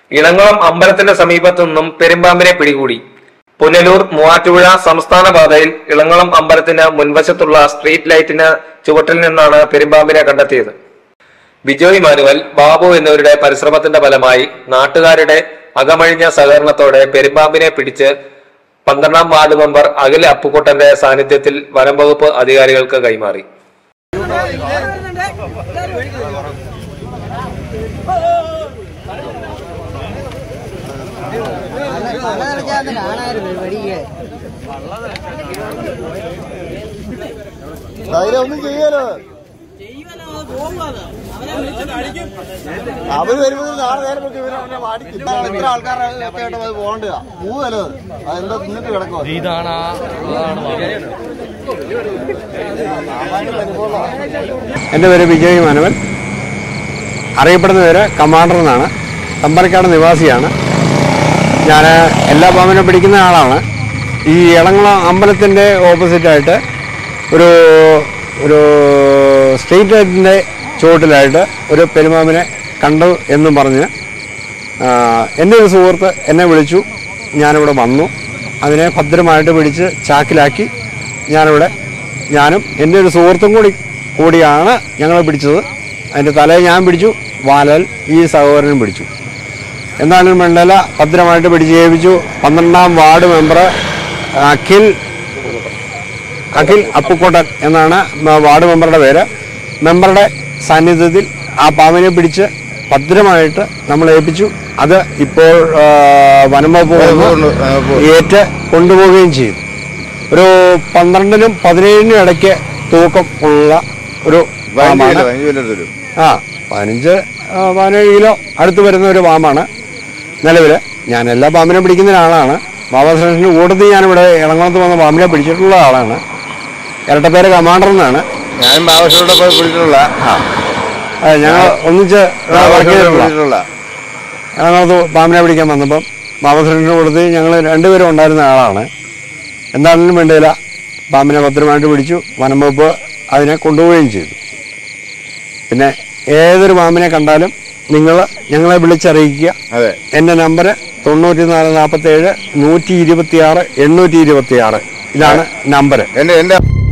ഇളങ്ങോളം അമ്പലത്തിന്റെ സമീപത്തു നിന്നും പെരുമ്പാമ്പിനെ പിടികൂടി പുനലൂർ മൂവാറ്റുപുഴ സംസ്ഥാന പാതയിൽ ഇളങ്ങോളം അമ്പലത്തിന് മുൻവശത്തുള്ള സ്ട്രീറ്റ് ലൈറ്റിന് ചുവട്ടിൽ നിന്നാണ് പെരുമ്പാമ്പിനെ കണ്ടെത്തിയത് ബിജോയ് മാനുവൽ ബാബു എന്നിവരുടെ പരിശ്രമത്തിന്റെ ഫലമായി നാട്ടുകാരുടെ അകമഴിഞ്ഞ സഹകരണത്തോടെ പെരുമ്പാമ്പിനെ പിടിച്ച് പന്ത്രണ്ടാം വാർഡ് മെമ്പർ അഖിൽ അപ്പുക്കുട്ടന്റെ സാന്നിധ്യത്തിൽ വനം വകുപ്പ് അധികാരികൾക്ക് കൈമാറി ധൈര്യം ഒന്നും ചെയ്യലോ അവര് വരുമ്പോൾ നാളെ നേരം വെച്ച് ഇവരെ അവനെ മാടിക്കും ഇത്ര ആൾക്കാരുടെ ഒക്കെ ആയിട്ട് അത് പോകണ്ടതാ മൂന്നല്ലോ അതെന്താ തിന്നിട്ട് കിടക്കുവാ ഇതാണ് ആ എൻ്റെ പേര് വിജയ് മാനവൻ അറിയപ്പെടുന്ന പേര് കമാൻഡർ എന്നാണ് തമ്പലക്കാട് നിവാസിയാണ് ഞാൻ എല്ലാ പാമ്പിനെ പിടിക്കുന്ന ആളാണ് ഈ ഇളങ്ങളം അമ്പലത്തിൻ്റെ ഓപ്പോസിറ്റായിട്ട് ഒരു ഒരു സ്ട്രീറ്റ് ലൈറ്റിൻ്റെ ചുവട്ടിലായിട്ട് ഒരു പെരുമാമ്പിനെ കണ്ടു എന്നും പറഞ്ഞ് ആ, എൻ്റെ ഒരു സുഹൃത്ത് എന്നെ വിളിച്ചു ഞാനിവിടെ വന്നു അതിനെ ഭദ്രമായിട്ട് പിടിച്ച് ചാക്കിലാക്കി ഞാനിവിടെ ഞാനും എൻ്റെ ഒരു സുഹൃത്തും കൂടി കൂടിയാണ് ഞങ്ങൾ പിടിച്ചത് അതിൻ്റെ തലയെ ഞാൻ പിടിച്ചു വാലൽ ഈ സഹോദരനും പിടിച്ചു എന്നാലും വെണ്ടല ഭദ്രമായിട്ട് പിടിച്ച് ഏൽപ്പിച്ചു പന്ത്രണ്ടാം വാർഡ് മെമ്പർ അഖിൽ അഖിൽ അപ്പുക്കോട്ടൻ എന്നാണ് മ- വാർഡ് മെമ്പറുടെ പേര് മെമ്പറുടെ സാന്നിധ്യത്തിൽ ആ പാമ്പിനെ പിടിച്ച് ഭദ്രമായിട്ട് നമ്മൾ ഏൽപ്പിച്ചു അത് ഇപ്പോൾ ആ, വനം വകുപ്പ് വന്ന് ഏറ്റ് കൊണ്ടുപോവുകയും ചെയ്തു ഒരു പന്ത്രണ്ടിനും പതിനേഴിനും ഇടയ്ക്ക് തൂക്കം ഉള്ള ഒരു പാമ്പാണ് ആ പതിനഞ്ച് ആ, പതിനേഴ് കിലോ അടുത്ത് വരുന്ന ഒരു പാമ്പാണ് നിലവിൽ ഞാൻ എല്ലാ പാമ്പിനെ പിടിക്കുന്ന ഒരാളാണ് ബാബാ സ്റ്റേഷൻ്റെ കൂട്ടത്തിൽ ഞാനിവിടെ ഇളങ്ങോളത്ത് വന്ന പാമ്പിനെ പിടിച്ചിട്ടുള്ള ആളാണ് ഇരട്ടപ്പേര് കമാൻഡർ എന്നാണ് ഞാൻ ബാബുഷോടെ പോയി പിടിച്ചിട്ടുള്ള ആ, ഞങ്ങൾ ഒന്നിച്ച് വർക്ക് ചെയ്തിട്ടുള്ള പിടിച്ചിട്ടുള്ള ഇളങ്ങോളത്ത് പാമ്പിനെ പിടിക്കാൻ വന്നപ്പം ബാബാ സ്റ്റേഷൻ്റെ കൂട്ടത്തിൽ ഞങ്ങൾ രണ്ടുപേരും ഉണ്ടായിരുന്ന ആളാണ് എന്താണെങ്കിലും വേണ്ടിയില്ല പാമ്പിനെ ഭദ്രമായിട്ട് പിടിച്ചു വനം വകുപ്പ് അതിനെ കൊണ്ടുപോവുകയും ചെയ്തു പിന്നെ ഏതൊരു പാമ്പിനെ കണ്ടാലും നിങ്ങൾ ഞങ്ങളെ വിളിച്ചറിയിക്കുക അതെ എൻ്റെ നമ്പർ തൊണ്ണൂറ്റി നാല് നാൽപ്പത്തേഴ് നൂറ്റി ഇരുപത്തി ആറ് എണ്ണൂറ്റി ഇരുപത്തി ആറ് ഇതാണ് നമ്പർ എന്റെ എന്റെ